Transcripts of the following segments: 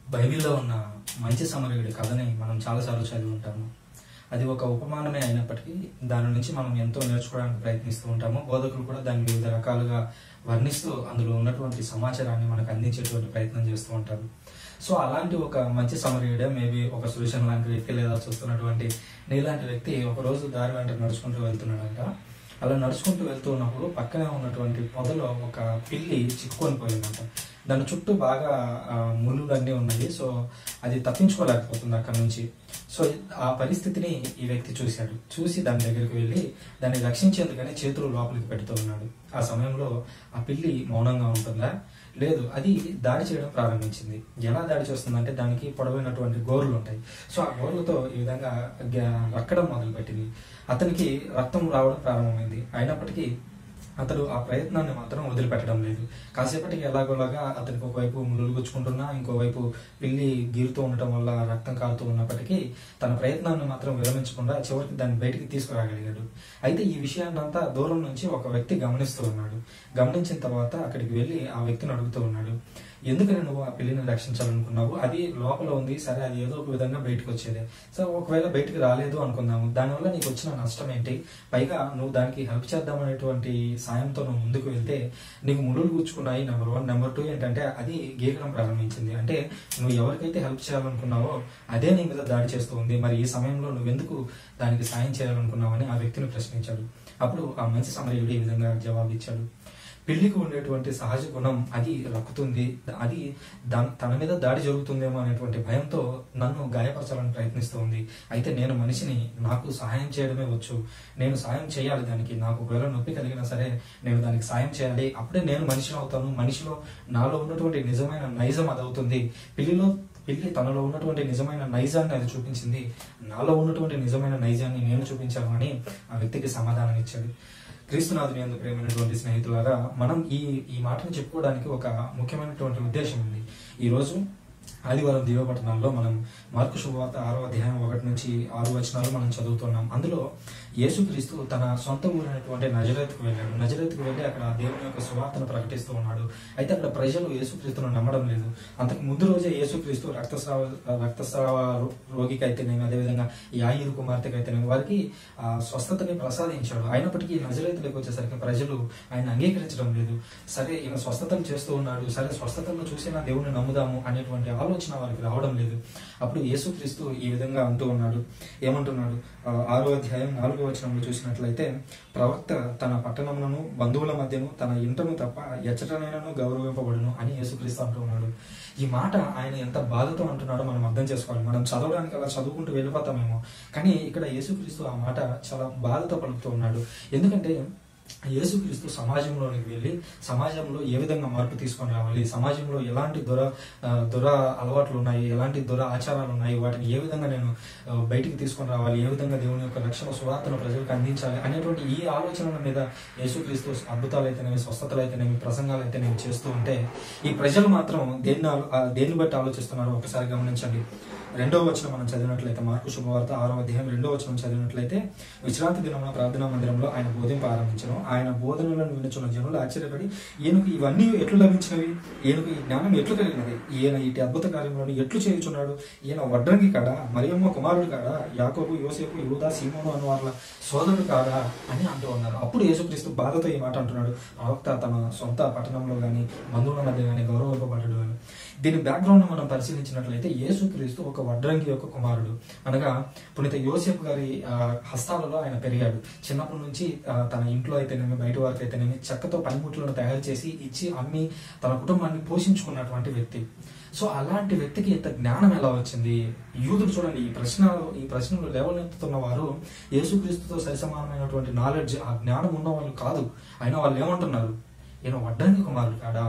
బైబిల్లో ఉన్న మంచి సమరయుడి కథని మనం చాలాసార్లు చదివి ఉంటాము అది ఒక ఉపమానమే అయినప్పటికీ దాని నుంచి మనం ఎంతో నేర్చుకోవడానికి ప్రయత్నిస్తూ ఉంటాము బోధకులు కూడా దాన్ని వివిధ రకాలుగా వర్ణిస్తూ అందులో ఉన్నటువంటి సమాచారాన్ని మనకు అందించేటువంటి ప్రయత్నం చేస్తూ ఉంటారు సో అలాంటి ఒక మంచి సమరయుడే మేబీ ఒక సురేషన్ లాంటి వ్యక్తి లేదా చూస్తున్నటువంటి నీలాంటి వ్యక్తి ఒక రోజు దారి వెంట నడుచుకుంటూ వెళ్తున్నాడంట అలా నడుచుకుంటూ వెళ్తూ ఉన్నప్పుడు పక్కనే ఉన్నటువంటి పొదలో ఒక పిల్లి చిక్కుకొని పోయిందంట దాని చుట్టూ బాగా ఆ, ముళ్ళులు అన్నీ ఉన్నాయి సో అది తప్పించుకోలేకపోతుంది అక్కడ నుంచి సో ఆ పరిస్థితిని ఈ వ్యక్తి చూశాడు చూసి దాని దగ్గరికి వెళ్ళి దాన్ని రక్షించేందుకని చేతులు లోపలికి పెడుతూ ఉన్నాడు ఆ సమయంలో ఆ పిల్లి మౌనంగా ఉంటుందా లేదు అది దాడి చేయడం ప్రారంభించింది ఎలా దాడి చేస్తుందంటే దానికి పొడవైనటువంటి గోర్లు ఉంటాయి సో ఆ గోర్లతో ఈ విధంగా గ- రక్కడం మొదలుపెట్టింది అతనికి రక్తం రావడం ప్రారంభమైంది అయినప్పటికీ అతడు ఆ ప్రయత్నాన్ని మాత్రం వదిలిపెట్టడం లేదు కాసేపటికి ఎలాగోలాగా అతనికి ఒకవైపు ముళ్ళు గుచ్చుకుంటున్నా ఇంకోవైపు పిల్లి గీరుతూ ఉండటం వల్ల రక్తం కారుతూ ఉన్నప్పటికీ తన ప్రయత్నాన్ని మాత్రం విరమించకుండా చివరికి దాన్ని బయటికి తీసుకురాగలిగాడు అయితే ఈ విషయాన్నంతా దూరం నుంచి ఒక వ్యక్తి గమనిస్తూ ఉన్నాడు గమనించిన తర్వాత అక్కడికి వెళ్ళి ఆ వ్యక్తిని అడుగుతూ ఉన్నాడు ఎందుకని నువ్వు ఆ పిల్లిని రక్షించాలనుకున్నావు అది లోపల ఉంది సరే అది ఏదో ఒక విధంగా బయటకు వచ్చేది సో ఒకవేళ బయటకు రాలేదు అనుకుందాము దానివల్ల నీకు వచ్చిన నష్టం ఏంటి పైగా నువ్వు దానికి హెల్ప్ చేద్దామనేటువంటి సాయంతో నువ్వు ముందుకు వెళ్తే నీకు ముళ్ళు కూర్చుకున్నాయి నెంబర్ వన్ నెంబర్ టూ ఏంటంటే అది గీకడం ప్రారంభించింది అంటే నువ్వు ఎవరికైతే హెల్ప్ చేయాలనుకున్నావో అదే నీ మీద దాడి చేస్తూ ఉంది మరి ఈ సమయంలో నువ్వెందుకు దానికి సాయం చేయాలనుకున్నావని ఆ వ్యక్తిని ప్రశ్నించాడు అప్పుడు ఆ మంచి సమరయుడు ఈ విధంగా జవాబిచ్చాడు పిల్లికి ఉండేటువంటి సహజ గుణం అది రక్కుతుంది అది దా- తన మీద దాడి జరుగుతుందేమో అనేటువంటి భయంతో నన్ను గాయపరచాలని ప్రయత్నిస్తుంది అయితే నేను మనిషిని నాకు సహాయం చేయడమే వచ్చు నేను సాయం చేయాలి దానికి నాకు ఒకవేళ నొప్పి కలిగినా సరే నేను దానికి సాయం చేయాలి అప్పుడే నేను మనిషిని అవుతాను మనిషిలో నాలో ఉన్నటువంటి నిజమైన నైజం అది అవుతుంది పిల్లిలో పిల్లి తనలో ఉన్నటువంటి నిజమైన నైజాన్ని అది చూపించింది నాలో ఉన్నటువంటి నిజమైన నైజాన్ని నేను చూపించాను అని ఆ వ్యక్తికి సమాధానం ఇచ్చాడు క్రీస్తునాథుని ఎందుకు ప్రేమైనటువంటి స్నేహితులారా మనం ఈ ఈ మాటను చెప్పుకోవడానికి ఒక ముఖ్యమైనటువంటి ఉద్దేశం ఉంది ఈ రోజు ఆదివారం దివ్యపట్టణంలో మనం మార్కు శుభవార్త ఆరో అధ్యాయం ఒకటి నుంచి ఆరు వచనాలు మనం చదువుతున్నాం అందులో యేసుక్రీస్తు తన సొంత ఊరైనటువంటి నజరేత్కు వెళ్ళాడు నజరేత్కు వెళ్ళి అక్కడ దేవుని యొక్క సువార్తను ప్రకటిస్తూ ఉన్నాడు అయితే అక్కడ ప్రజలు యేసుక్రీస్తును నమ్మడం లేదు అంతకు ముందు రోజే యేసుక్రీస్తు రక్తస్రావ రక్తస్రావ రో- రోగికి అయితేనేమి అదేవిధంగా యాయిరు కుమార్తెకి అయితేనేమి వారికి ఆ స్వస్థతని ప్రసాదించాడు అయినప్పటికీ నజరేతులకు వచ్చేసరికి ప్రజలు ఆయన అంగీకరించడం లేదు సరే ఈయన స్వస్థతలు చేస్తూ ఉన్నాడు సరే స్వస్థతలను చూసినా దేవుని నమ్ముదాము అనేటువంటి ఆలోచన వారికి రావడం లేదు అప్పుడు యేసుక్రీస్తు ఈ విధంగా అంటూ ఉన్నాడు ఏమంటున్నాడు ఆ, ఆరో అధ్యాయం నాలుగో వచనంలో చూసినట్లయితే ప్రవక్త తన పట్టణములను బంధువుల మధ్యను తన ఇంటను తప్ప ఎచ్చటనైనను గౌరవింపబడును అని యేసుక్రీస్తు అంటూ ఉన్నాడు ఈ మాట ఆయన ఎంత బాధతో అంటున్నాడో మనం అర్థం చేసుకోవాలి మనం చదవడానికి అలా చదువుకుంటూ వెళ్ళిపోతామేమో కానీ ఇక్కడ యేసుక్రీస్తు ఆ మాట చాలా బాధతో పలుకుతూ ఉన్నాడు ఎందుకంటే యేసుక్రీస్తు సమాజంలోనికి వెళ్ళి సమాజంలో ఏ విధంగా మార్పు తీసుకొని రావాలి సమాజంలో ఎలాంటి దొర ఆ, దొర అలవాట్లు ఉన్నాయి ఎలాంటి దొర ఆచారాలు ఉన్నాయి వాటిని ఏ విధంగా నేను ఆ, బయటికి తీసుకొని రావాలి ఏ విధంగా దేవుని యొక్క రక్షణ సువార్తను ప్రజలకు అందించాలి అనేటువంటి ఈ ఆలోచనల మీద యేసుక్రీస్తు అద్భుతాలు అయితేనేమి స్వస్థతలు అయితేనేమి ప్రసంగాలు అయితేనేమి చేస్తూ ఉంటే ఈ ప్రజలు మాత్రం దేన్ని ఆలో- ఆ, దేన్ని బట్టి ఆలోచిస్తున్నారో ఒకసారి గమనించండి రెండో వచనం మనం చదివినట్లయితే మార్కు శుభవార్త ఆరో అధ్యాయం రెండో వచనం చదివినట్లయితే విశ్రాంతి దినమున ప్రార్థనా మందిరంలో ఆయన బోధింప ఆరంభించను ఆయన బోధనలను వినుచున్న జనులు ఆశ్చర్యపడి ఈయనకు ఇవన్నీ ఎట్లు లభించినవి ఈయనకు ఈ జ్ఞానం ఎట్లు కలిగినది ఈయన ఇటు అద్భుత కార్యంలోని ఎట్లు చేయుచున్నాడు ఈయన వడ్రంగి కాడా మరియమ్మ కుమారుడు కాడా యాకోబు యోసేపు యూదా సీమోను అను వాళ్ళ సోదరుడు కాడా అని అంటూ ఉన్నారు అప్పుడు యేసుక్రీస్తు బాధతో ఈ మాట అంటున్నాడు ప్రవక్త తన సొంత పట్టణంలో గాని బంధువుల మధ్య గాని గౌరవింపబడడు అని దీని బ్యాక్గ్రౌండ్ మనం పరిశీలించినట్లయితే యేసుక్రీస్తు ఒక వడ్రంగి యొక్క కుమారుడు అనగా పునీత యోసేపు గారి ఆ, హస్తాలలో ఆయన పెరిగాడు చిన్నప్పటి నుంచి ఆ, తన ఇంట్లో అయితేనేమి బయట వారికి అయితేనేమి చెక్కతో పనిముట్లను తయారు చేసి ఇచ్చి అమ్మి తన కుటుంబాన్ని పోషించుకున్నటువంటి వ్యక్తి సో అలాంటి వ్యక్తికి ఇంత జ్ఞానం ఎలా వచ్చింది యూదుడు చూడండి ఈ ప్రశ్న ఈ ప్రశ్నలు లేవనెత్తుతున్న వారు యేసుక్రీస్తుతో సరిసమానమైనటువంటి నాలెడ్జ్ ఆ జ్ఞానం ఉన్న వాళ్ళు కాదు అయినా వాళ్ళు ఏమంటున్నారు ఈయన వడ్డంగి కుమారుడు కాడా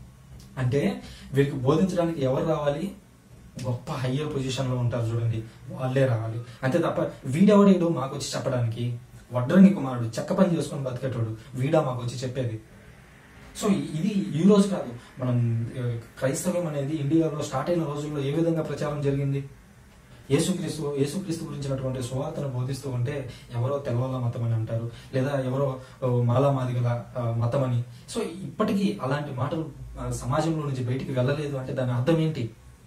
అంటే వీరికి బోధించడానికి ఎవరు రావాలి గొప్ప హయ్యర్ పొజిషన్ లో ఉంటారు చూడండి వాళ్ళే రావాలి అంతే తప్ప వీడెవడేడు మాకు వచ్చి చెప్పడానికి వడ్రంగి కుమారుడు చెక్క పని చేసుకొని బతికేటోడు వీడా మాకు వచ్చి చెప్పేది సో ఇది ఈ రోజు కాదు మనం ఆ, క్రైస్తవం అనేది ఇండియాలో స్టార్ట్ అయిన రోజుల్లో ఏ విధంగా ప్రచారం జరిగింది యేసుక్రీస్తు యేసుక్రీస్తు గురించినటువంటి సువార్తను బోధిస్తూ ఉంటే ఎవరో తెల్లవాళ్ళ మతం అని అంటారు లేదా ఎవరో ఓ, మాలా మాదిగల ఆ, మతం అని సో ఇప్పటికీ అలాంటి మాటలు ఆ, సమాజంలో నుంచి బయటికి వెళ్ళలేదు అంటే దాని అర్థం ఏంటి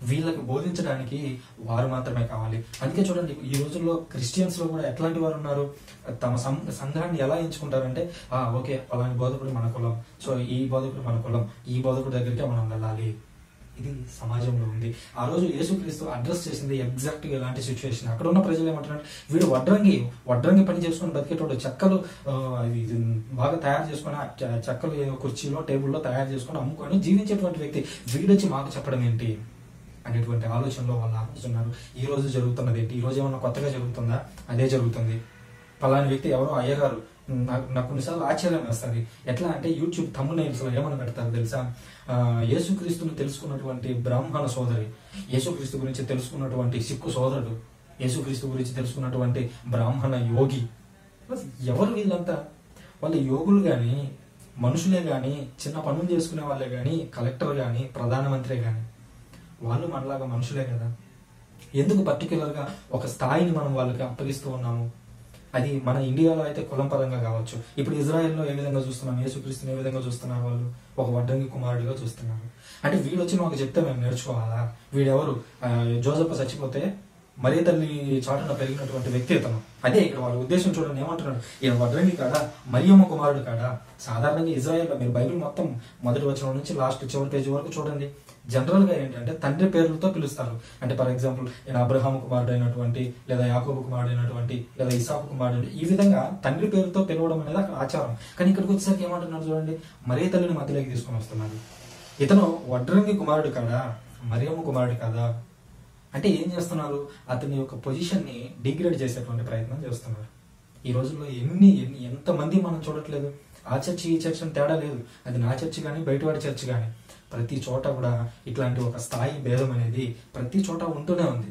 వీళ్ళకి బోధించడానికి వారు మాత్రమే కావాలి అందుకే చూడండి ఈ రోజుల్లో క్రిస్టియన్స్ లో కూడా ఎట్లాంటి వారు ఉన్నారు తమ సం- సంఘాన్ని ఎలా ఎంచుకుంటారంటే ఆ ఓకే పలాని బోధకుడు మన కులం సో ఈ బోధకుడు మన కులం ఈ బోధకుడు దగ్గరికే మనం వెళ్ళాలి ఇది సమాజంలో ఉంది ఆ రోజు యేసుక్రీస్తు అడ్రస్ చేసింది ఎగ్జాక్ట్ గా ఇలాంటి సిచ్యువేషన్ అక్కడ ఉన్న ప్రజలు ఏమంటున్నారు వీడు వడ్రంగి వడ్రంగి పని చేసుకొని బతికేటోడు చెక్కలు ఆ, ఇది ఇది బాగా తయారు చేసుకొని ఆ చె- చెక్కలు ఏదో కుర్చీలో టేబుల్లో తయారు చేసుకొని అమ్ముకొని జీవించేటువంటి వ్యక్తి వీడొచ్చి మాకు చెప్పడం ఏంటి అనేటువంటి ఆలోచనలో వాళ్ళు ఆలోచిస్తున్నారు ఈ రోజు జరుగుతున్నది ఏంటి ఈ రోజు ఏమన్నా కొత్తగా జరుగుతుందా అదే జరుగుతుంది పలాని వ్యక్తి ఎవరో అయ్యగారు నాకు నాకు కొన్నిసార్లు ఆశ్చర్యం వేస్తుంది ఎట్లా అంటే యూట్యూబ్ తమ్మునైల్స్ లో ఏమని పెడతారు తెలుసా ఆ, యేసుక్రీస్తును తెలుసుకున్నటువంటి బ్రాహ్మణ సోదరి యేసుక్రీస్తు గురించి తెలుసుకున్నటువంటి సిక్కు సోదరుడు యేసుక్రీస్తు గురించి తెలుసుకున్నటువంటి బ్రాహ్మణ యోగి అసలు ఎవరు వీళ్ళంతా వాళ్ళు యోగులు గాని మనుషులే గాని చిన్న పనులు చేసుకునే వాళ్ళే గాని కలెక్టర్ గాని ప్రధానమంత్రి గాని వాళ్ళు మనలాగా మనుషులే కదా ఎందుకు పర్టికులర్ గా ఒక స్థాయిని మనం వాళ్ళకి అప్పగిస్తూ ఉన్నాము అది మన ఇండియాలో అయితే కులం పరంగా కావచ్చు ఇప్పుడు ఇజ్రాయెల్లో ఏ విధంగా చూస్తున్నాం యేసుక్రీస్తుని ఏ విధంగా చూస్తున్నారు వాళ్ళు ఒక వడ్డంగి కుమారుడిగా చూస్తున్నారు అంటే వీడు వచ్చి మాకు చెప్తే మేము నేర్చుకోవాలా వీడెవరు ఆ, జోసెఫ్ చచ్చిపోతే మరీ తల్లి చాటున పెరిగినటువంటి వ్యక్తి ఇతను అదే ఇక్కడ వాళ్ళ ఉద్దేశం చూడండి ఏమంటున్నాడు ఈయన వడ్రంగి కాడా మరియమ్మ కుమారుడు కాడా సాధారణంగా ఇజ్రాయెల్లో మీరు బైబిల్ మొత్తం మొదటి వచనం నుంచి లాస్ట్ చివరి పేజీ వరకు చూడండి జనరల్ గా ఏంటంటే తండ్రి పేర్లతో పిలుస్తారు అంటే ఫర్ ఎగ్జాంపుల్ ఈయన అబ్రహాం కుమారుడు అయినటువంటి లేదా యాకోబు కుమారుడు అయినటువంటి లేదా ఇసాకు కుమారుడు ఈ విధంగా తండ్రి పేరుతో పిలవడం అనేది అక్కడ ఆచారం కానీ ఇక్కడికి వచ్చేసరికి ఏమంటున్నారు చూడండి మరే తల్లిని మధ్యలోకి తీసుకొని వస్తున్నారు ఇతను వడ్రంగి కుమారుడు కాదా మరియమ్మ కుమారుడు కాదా అంటే ఏం చేస్తున్నారు అతని యొక్క పొజిషన్ ని డిగ్రేడ్ చేసేటువంటి ప్రయత్నం చేస్తున్నారు ఈ రోజుల్లో ఎన్ని ఎన్ని ఎంతమంది మనం చూడట్లేదు ఆ చర్చి ఈ చర్చ్ అని తేడా లేదు అది నా చర్చి కానీ బయటవాడి చర్చ్ కానీ ప్రతి చోట కూడా ఇట్లాంటి ఒక స్థాయి భేదం అనేది ప్రతి చోట ఉంటూనే ఉంది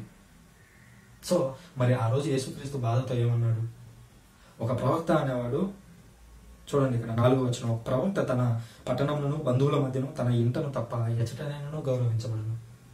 సో మరి ఆ రోజు యేసుక్రీస్తు బాధతో ఏమన్నాడు ఒక ప్రవక్త అనేవాడు చూడండి ఇక్కడ నాలుగో వచ్చిన ఒక ప్రవక్త తన పట్టణంలోను బంధువుల మధ్యను తన ఇంటను తప్ప ఎచటనైనను గౌరవించబడను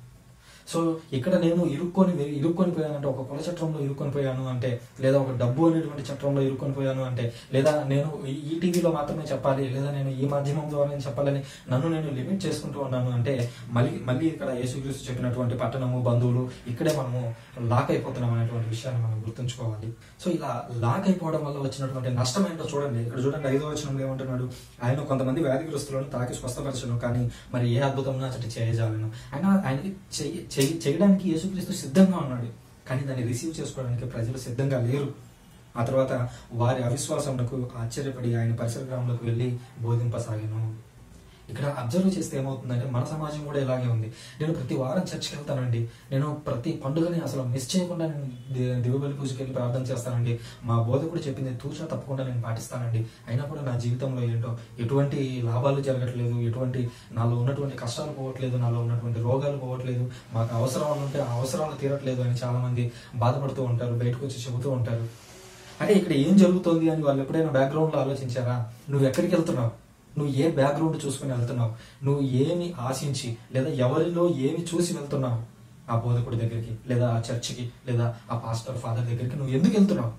సో ఇక్కడ నేను ఇరుక్కొని వె- ఇరుక్కొని పోయానంటే ఒక కుల చట్టంలో ఇరుక్కొని పోయాను అంటే లేదా ఒక డబ్బు అనేటువంటి చట్టంలో ఇరుక్కొని పోయాను అంటే లేదా నేను ఈ- ఈ టీవీలో మాత్రమే చెప్పాలి లేదా నేను ఈ మాధ్యమం ద్వారా చెప్పాలని నన్ను నేను లిమిట్ చేసుకుంటూ ఉన్నాను అంటే మళ్ళీ మళ్ళీ ఇక్కడ యేసుక్రీస్తు చెప్పినటువంటి పట్టణము బంధువులు ఇక్కడే మనము లాక్ అయిపోతున్నాం అనేటువంటి విషయాన్ని మనం గుర్తుంచుకోవాలి సో ఇలా లాక్ అయిపోవడం వల్ల వచ్చినటువంటి నష్టం ఏంటో చూడండి ఇక్కడ చూడండి ఐదో వచనంలో ఏమంటున్నాడు ఆయన కొంతమంది వ్యాధిగ్రస్తులను తాకి స్వస్థపరచను కానీ మరి ఏ అద్భుతం అతటి చేయజాలను ఆయన ఆయనకి చెయ్యి- చెయ్యి- చేయడానికి యేసుక్రీస్తు సిద్ధంగా ఉన్నాడు కానీ దాన్ని రిసీవ్ చేసుకోవడానికి ప్రజలు సిద్ధంగా లేరు ఆ తర్వాత వారి అవిశ్వాసమునకు ఆశ్చర్యపడి ఆయన పరిసర గ్రామంలోకి వెళ్ళి బోధింపసాగాను ఇక్కడ అబ్జర్వ్ చేస్తే ఏమవుతుందంటే మన సమాజం కూడా ఇలాగే ఉంది నేను ప్రతి వారం చర్చికి వెళ్తానండి నేను ప్రతి పండుగని అసలు మిస్ చేయకుండా నేను ది- దివ్యబలి పూజకి వెళ్ళి ప్రార్థన చేస్తానండి మా బోధకుడు చెప్పింది తూచా తప్పకుండా నేను పాటిస్తానండి అయినా కూడా నా జీవితంలో ఏంటో ఎటువంటి లాభాలు జరగట్లేదు ఎటువంటి నాలో ఉన్నటువంటి కష్టాలు పోవట్లేదు నాలో ఉన్నటువంటి రోగాలు పోవట్లేదు మాకు అవసరాలు ఉంటే ఆ అవసరాలు తీరట్లేదు అని చాలా మంది బాధపడుతూ ఉంటారు బయటకు వచ్చి చెబుతూ ఉంటారు అంటే ఇక్కడ ఏం జరుగుతోంది అని వాళ్ళు ఎప్పుడైనా బ్యాక్గ్రౌండ్ లో ఆలోచించారా నువ్వు ఎక్కడికి వెళ్తున్నావు నువ్వు ఏ బ్యాక్గ్రౌండ్ చూసుకుని వెళ్తున్నావు నువ్వు ఏమి ఆశించి లేదా ఎవరిలో ఏమి చూసి వెళ్తున్నావు ఆ బోధకుడి దగ్గరికి లేదా ఆ చర్చికి లేదా ఆ పాస్టర్ ఫాదర్ దగ్గరికి నువ్వు ఎందుకు వెళ్తున్నావు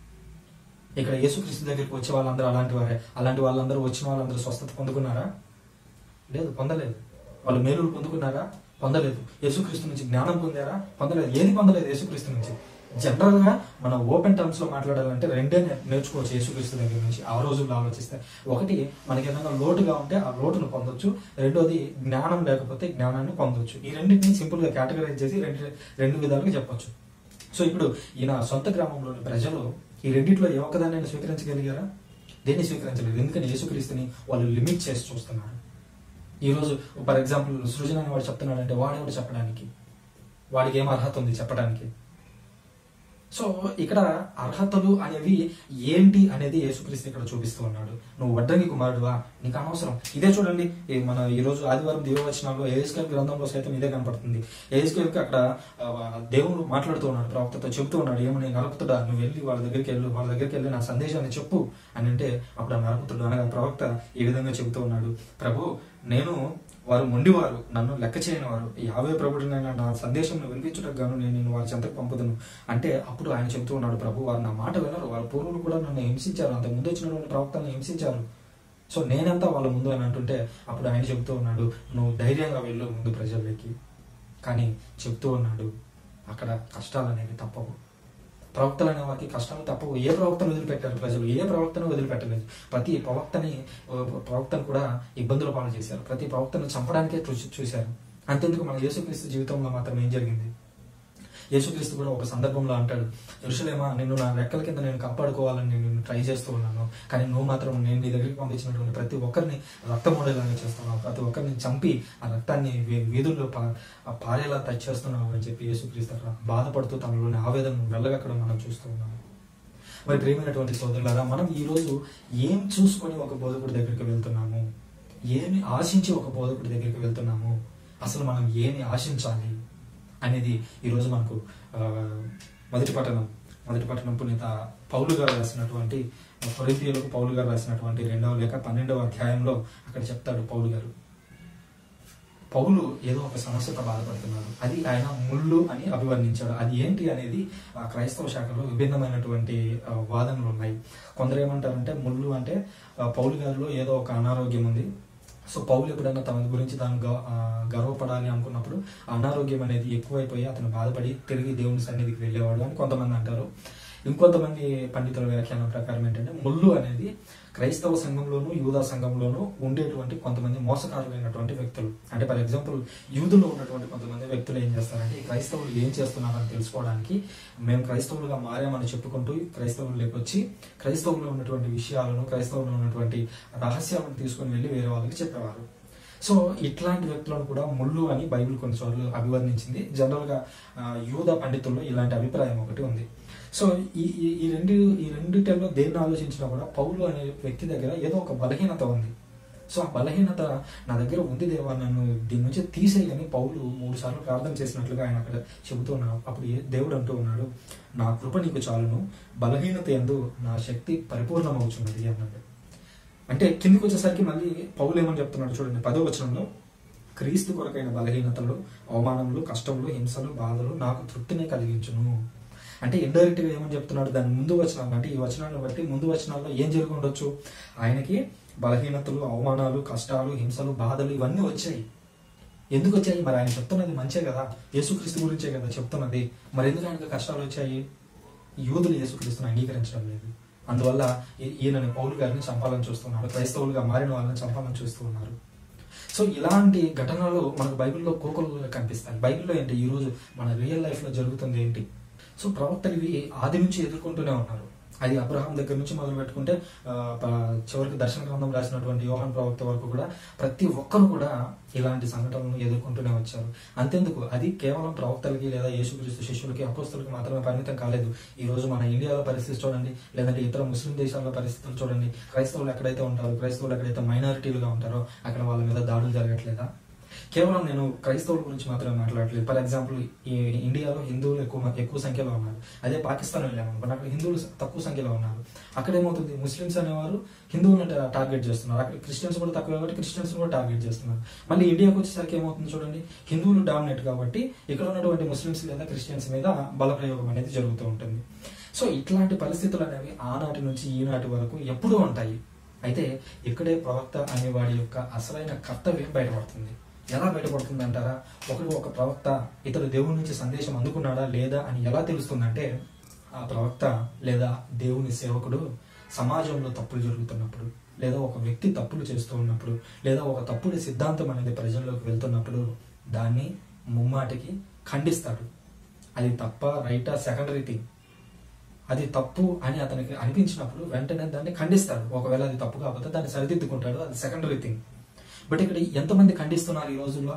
ఇక్కడ యేసుక్రీస్తు దగ్గరికి వచ్చే వాళ్ళందరూ అలాంటి వారే అలాంటి వాళ్ళందరూ వచ్చిన వాళ్ళందరూ స్వస్థత పొందుకున్నారా లేదు పొందలేదు వాళ్ళు మేలులు పొందుకున్నారా పొందలేదు యేసుక్రీస్తు నుంచి జ్ఞానం పొందారా పొందలేదు ఏది పొందలేదు యేసుక్రీస్తు నుంచి జనరల్ గా మనం ఓపెన్ టర్మ్స్ లో మాట్లాడాలంటే రెండే నే- నేర్చుకోవచ్చు యేసుక్రీస్తు దగ్గర నుంచి ఆ రోజుల్లో ఆలోచిస్తే ఒకటి మనకి ఏదైనా లోటుగా ఉంటే ఆ లోటును పొందొచ్చు రెండోది జ్ఞానం లేకపోతే జ్ఞానాన్ని పొందొచ్చు ఈ రెండింటిని సింపుల్ గా కేటగరైజ్ చేసి రెండు రెండు విధాలుగా చెప్పొచ్చు సో ఇప్పుడు ఈయన సొంత గ్రామంలోని ప్రజలు ఈ రెండిట్లో ఏ ఒక్కదాన్ని స్వీకరించగలిగారా దేన్ని స్వీకరించలేదు ఎందుకని యేసుక్రీస్తుని వాళ్ళు లిమిట్ చేసి చూస్తున్నారు ఈ రోజు ఫర్ ఎగ్జాంపుల్ సృజన అని వాడు చెప్తున్నాడంటే వాడెవడు చెప్పడానికి వాడికి ఏం అర్హత ఉంది చెప్పడానికి సో ఇక్కడ అర్హతలు అనేవి ఏంటి అనేది యేసుక్రీస్తు ఇక్కడ చూపిస్తూ ఉన్నాడు నువ్వు వడ్డంగి కుమారుడువా నీకు అనవసరం ఇదే చూడండి ఈ మన ఈ రోజు ఆదివారం దివవచనాల్లో ఏఎస్కేల్ గ్రంథంలో సైతం ఇదే కనపడుతుంది ఏఎస్కేల్ కి అక్కడ ఆ, దేవుడు మాట్లాడుతూ ఉన్నాడు ప్రవక్తతో చెబుతూ ఉన్నాడు ఏమని నరపుతుడా నువ్వు వెళ్ళి వాళ్ళ దగ్గరికి వెళ్ళు వాళ్ళ దగ్గరికి వెళ్ళి నా సందేశాన్ని చెప్పు అని అంటే అప్పుడు ఆ నరపుతుడు అనగా ప్రవక్త ఈ విధంగా చెబుతూ ఉన్నాడు ప్రభు నేను వారు మొండివారు నన్ను లెక్క చేయని వారు యావే ప్రభుడినైనా నా సందేశం వినిపించుటకు గాను నేను నిన్ను వారి చెంతకు పంపుదును అంటే అప్పుడు ఆయన చెబుతూ ఉన్నాడు ప్రభు వారు నా మాట వినరు వారి పూర్వులు కూడా నన్ను హింసించారు అంత ముందు వచ్చినటువంటి ప్రవక్తలను హింసించారు సో నేనంతా వాళ్ళ ముందు అని అంటుంటే అప్పుడు ఆయన చెబుతూ ఉన్నాడు నువ్వు ధైర్యంగా వెళ్ళు ముందు ప్రజల్లోకి కానీ చెప్తూ ఉన్నాడు అక్కడ కష్టాలు అనేవి తప్పవు ప్రవక్తలు అనే వారికి కష్టాలు తప్పవు ఏ ప్రవక్తను వదిలిపెట్టారు ప్రజలు ఏ ప్రవక్తను వదిలిపెట్టలేదు ప్రతి ప్రవక్తని ప్రవక్తను కూడా ఇబ్బందుల పాలు చేశారు ప్రతి ప్రవక్తను చంపడానికే చూసి చూశారు అంతెందుకు మన యేసుక్రీస్తు జీవితంలో మాత్రం ఏం జరిగింది యేసుక్రీస్తు కూడా ఒక సందర్భంలో అంటాడు ఎరుసలేమా నిన్ను నా రెక్కల కింద నేను కాపాడుకోవాలని నేను నిన్ను ట్రై చేస్తూ ఉన్నాను కానీ నువ్వు మాత్రం నేను నీ దగ్గరికి పంపించినటువంటి ప్రతి ఒక్కరిని రక్తమూడేలాగా చేస్తున్నావు ప్రతి ఒక్కరిని చంపి ఆ రక్తాన్ని వీ- వీధుల్లో పా- ఆ పారేలా టచ్ చేస్తున్నావు అని చెప్పి యేసుక్రీస్తు అక్కడ బాధపడుతూ తనలోని ఆవేదనను వెళ్ళగక్కడం మనం చూస్తూ ఉన్నాము మరి ప్రియమైనటువంటి సోదరులారా మనం ఈ రోజు ఏం చూసుకొని ఒక బోధకుడి దగ్గరికి వెళ్తున్నాము ఏమి ఆశించి ఒక బోధకుడి దగ్గరికి వెళ్తున్నాము అసలు మనం ఏమి ఆశించాలి అనేది ఈరోజు మనకు ఆ, మొదటి పట్టణం మొదటి పట్టణం పునీత పౌలు గారు రాసినటువంటి కొరింథీయులకు పౌలు గారు రాసినటువంటి రెండవ లేక పన్నెండవ అధ్యాయంలో అక్కడ చెప్తాడు పౌలు గారు పౌలు ఏదో ఒక సమస్యతో బాధపడుతున్నాడు అది ఆయన ముళ్ళు అని అభివర్ణించాడు అది ఏంటి అనేది ఆ క్రైస్తవ శాఖలో విభిన్నమైనటువంటి ఆ, వాదనలు ఉన్నాయి కొందరు ఏమంటారంటే ముళ్ళు అంటే ఆ, పౌలు గారిలో ఏదో ఒక అనారోగ్యం ఉంది సో పౌలు ఎప్పుడైనా తన గురించి తాను గ- ఆ, గర్వపడాలి అనుకున్నప్పుడు ఆ అనారోగ్యం అనేది ఎక్కువైపోయి అతను బాధపడి తిరిగి దేవుని సన్నిధికి వెళ్ళేవాడు అని కొంతమంది అంటారు ఇంకొంతమంది పండితుల వ్యాఖ్యానం ప్రకారం ఏంటంటే ముళ్ళు అనేది క్రైస్తవ సంఘంలోను యూదా సంఘంలోను ఉండేటువంటి కొంతమంది మోసకారులైనటువంటి వ్యక్తులు అంటే ఫర్ ఎగ్జాంపుల్ యూదులో ఉన్నటువంటి కొంతమంది వ్యక్తులు ఏం చేస్తారంటే ఈ క్రైస్తవులు ఏం చేస్తున్నారని తెలుసుకోవడానికి మేము క్రైస్తవులుగా మారామని చెప్పుకుంటూ క్రైస్తవులకు వచ్చి క్రైస్తవుల్లో ఉన్నటువంటి విషయాలను క్రైస్తవుల్లో ఉన్నటువంటి రహస్యాలను తీసుకొని వెళ్ళి వేరే వాళ్ళకి చెప్పేవారు సో ఇట్లాంటి వ్యక్తులను కూడా ముళ్ళు అని బైబిల్ కొన్నిసార్లు అభివర్ణించింది జనరల్ గా ఆ, యూద పండితుల్లో ఇలాంటి అభిప్రాయం ఒకటి ఉంది సో ఈ ఈ- ఈ రెండు ఈ రెండిటిలో దేన్ని ఆలోచించినా కూడా పౌలు అనే వ్యక్తి దగ్గర ఏదో ఒక బలహీనత ఉంది సో ఆ బలహీనత నా దగ్గర ఉంది దేవా నన్ను దీని నుంచి తీసేయని పౌలు మూడు సార్లు ప్రార్థన చేసినట్లుగా ఆయన అక్కడ చెబుతూ ఉన్నాడు అప్పుడు ఏ- దేవుడు అంటూ ఉన్నాడు నా కృప నీకు చాలును బలహీనత ఎందు నా శక్తి పరిపూర్ణమవుతున్నది అన్నాడు అంటే కిందికి వచ్చేసరికి మళ్ళీ పౌలు ఏమని చెప్తున్నాడు చూడండి పదో వచనంలో క్రీస్తు కొరకైన బలహీనతలు అవమానములు కష్టములు హింసలు బాధలు నాకు తృప్తినే కలిగించును అంటే ఇండైరెక్ట్ గా ఏమని చెప్తున్నాడు దాని ముందు వచనాలు అంటే ఈ వచనాలను బట్టి ముందు వచనాల్లో ఏం జరిగి ఉండొచ్చు ఆయనకి బలహీనతలు అవమానాలు కష్టాలు హింసలు బాధలు ఇవన్నీ వచ్చాయి ఎందుకు వచ్చాయి మరి ఆయన చెప్తున్నది మంచే కదా యేసుక్రీస్తు గురించే కదా చెప్తున్నది మరి ఎందుకు ఆయనకు కష్టాలు వచ్చాయి యూదులు యేసుక్రీస్తుని అంగీకరించడం లేదు అందువల్ల ఈ- ఈయనని పౌలు గారిని చంపాలని చూస్తున్నారు క్రైస్తవులుగా మారిన వాళ్ళని చంపాలని చూస్తూ ఉన్నారు సో ఇలాంటి ఘటనలు మనకు బైబిల్లో కోకొల్లో కనిపిస్తాయి బైబిల్లో ఏంటి ఈ రోజు మన రియల్ లైఫ్ లో జరుగుతుంది ఏంటి సో ప్రవక్తలు ఇవి ఆది నుంచి ఎదుర్కొంటూనే ఉన్నారు అది అబ్రహాం దగ్గర నుంచి మొదలు పెట్టుకుంటే ఆ, ప- చివరికి దర్శన గ్రంథం రాసినటువంటి యోహన్ ప్రవక్త వరకు కూడా ప్రతి ఒక్కరు కూడా ఇలాంటి సంఘటనలను ఎదుర్కొంటూనే వచ్చారు అంతెందుకు అది కేవలం ప్రవక్తలకి లేదా యేసుక్రీస్తు శిష్యులకి అపోస్తులకి మాత్రమే పరిమితం కాలేదు ఈ రోజు మన ఇండియాలో పరిస్థితి చూడండి లేదంటే ఇతర ముస్లిం దేశాల్లో పరిస్థితులు చూడండి క్రైస్తవులు ఎక్కడైతే ఉంటారో క్రైస్తవులు ఎక్కడైతే మైనారిటీలుగా ఉంటారో అక్కడ వాళ్ళ మీద దాడులు జరగట్లేదా కేవలం నేను క్రైస్తవుల గురించి మాత్రమే మాట్లాడలేదు ఫర్ ఎగ్జాంపుల్ ఈ ఇండియాలో హిందువులు ఎక్కువ ఎక్కువ సంఖ్యలో ఉన్నారు అదే పాకిస్తాన్ వెళ్ళాము అనుకోండి అక్కడ హిందువులు తక్కువ సంఖ్యలో ఉన్నారు అక్కడ ఏమవుతుంది ముస్లిమ్స్ అనేవారు హిందువులను టా- టార్గెట్ చేస్తున్నారు అక్కడ క్రిస్టియన్స్ కూడా తక్కువ కాబట్టి క్రిస్టియన్స్ కూడా టార్గెట్ చేస్తున్నారు మళ్ళీ ఇండియాకి వచ్చేసరికి ఏమవుతుంది చూడండి హిందువులు డామినేట్ కాబట్టి ఇక్కడ ఉన్నటువంటి ముస్లిమ్స్ లేదా క్రిస్టియన్స్ మీద బలప్రయోగం అనేది జరుగుతూ ఉంటుంది సో ఇట్లాంటి పరిస్థితులు అనేవి ఆనాటి నుంచి ఈనాటి వరకు ఎప్పుడూ ఉంటాయి అయితే ఇక్కడే ప్రవక్త అనేవాడి యొక్క అసలైన కర్తవ్యం బయటపడుతుంది ఎలా బయటపడుతుంది అంటారా ఒకడు ఒక ప్రవక్త ఇతడు దేవుడి నుంచి సందేశం అందుకున్నాడా లేదా అని ఎలా తెలుస్తుందంటే ఆ ప్రవక్త లేదా దేవుని సేవకుడు సమాజంలో తప్పులు జరుగుతున్నప్పుడు లేదా ఒక వ్యక్తి తప్పులు చేస్తూ ఉన్నప్పుడు లేదా ఒక తప్పుడు సిద్ధాంతం అనేది ప్రజల్లోకి వెళ్తున్నప్పుడు దాన్ని ముమ్మాటికి ఖండిస్తాడు అది తప్ప రైటా సెకండరీ థింగ్ అది తప్పు అని అతనికి అనిపించినప్పుడు వెంటనే దాన్ని ఖండిస్తాడు ఒకవేళ అది తప్పు కాకపోతే దాన్ని సరిదిద్దుకుంటాడు అది సెకండరీ థింగ్ బట్ ఇక్కడ ఎంతమంది ఖండిస్తున్నారు ఈ రోజుల్లో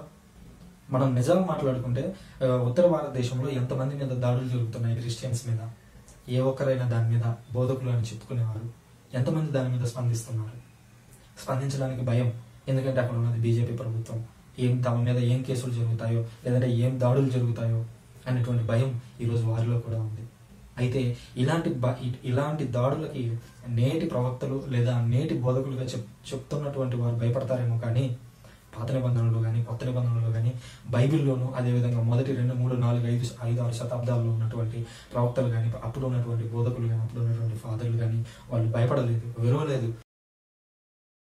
మనం నిజాలు మాట్లాడుకుంటే ఆ, ఉత్తర భారతదేశంలో ఎంతమంది మీద దాడులు జరుగుతున్నాయి క్రిస్టియన్స్ మీద ఏ ఒక్కరైనా దాని మీద బోధకులు అని చెప్పుకునేవారు ఎంతమంది దాని మీద స్పందిస్తున్నారు స్పందించడానికి భయం ఎందుకంటే అక్కడ ఉన్నది బీజేపీ ప్రభుత్వం ఏం తమ మీద ఏం కేసులు జరుగుతాయో లేదంటే ఏం దాడులు జరుగుతాయో అనేటువంటి భయం ఈరోజు వారిలో కూడా ఉంది అయితే ఇలాంటి బ- ఇ- ఇలాంటి దాడులకి నేటి ప్రవక్తలు లేదా నేటి బోధకులుగా చెప్ చెప్తున్నటువంటి వారు భయపడతారేమో కానీ పాత నిబంధనలు కానీ కొత్త నిబంధనలు కానీ బైబిల్లోనూ అదేవిధంగా మొదటి రెండు మూడు నాలుగు ఐదు ఐదు ఆరు శతాబ్దాల్లో ఉన్నటువంటి ప్రవక్తలు కానీ అప్పుడు ఉన్నటువంటి బోధకులు కానీ అప్పుడు ఉన్నటువంటి ఫాదర్లు కానీ వాళ్ళు భయపడలేదు విరవలేదు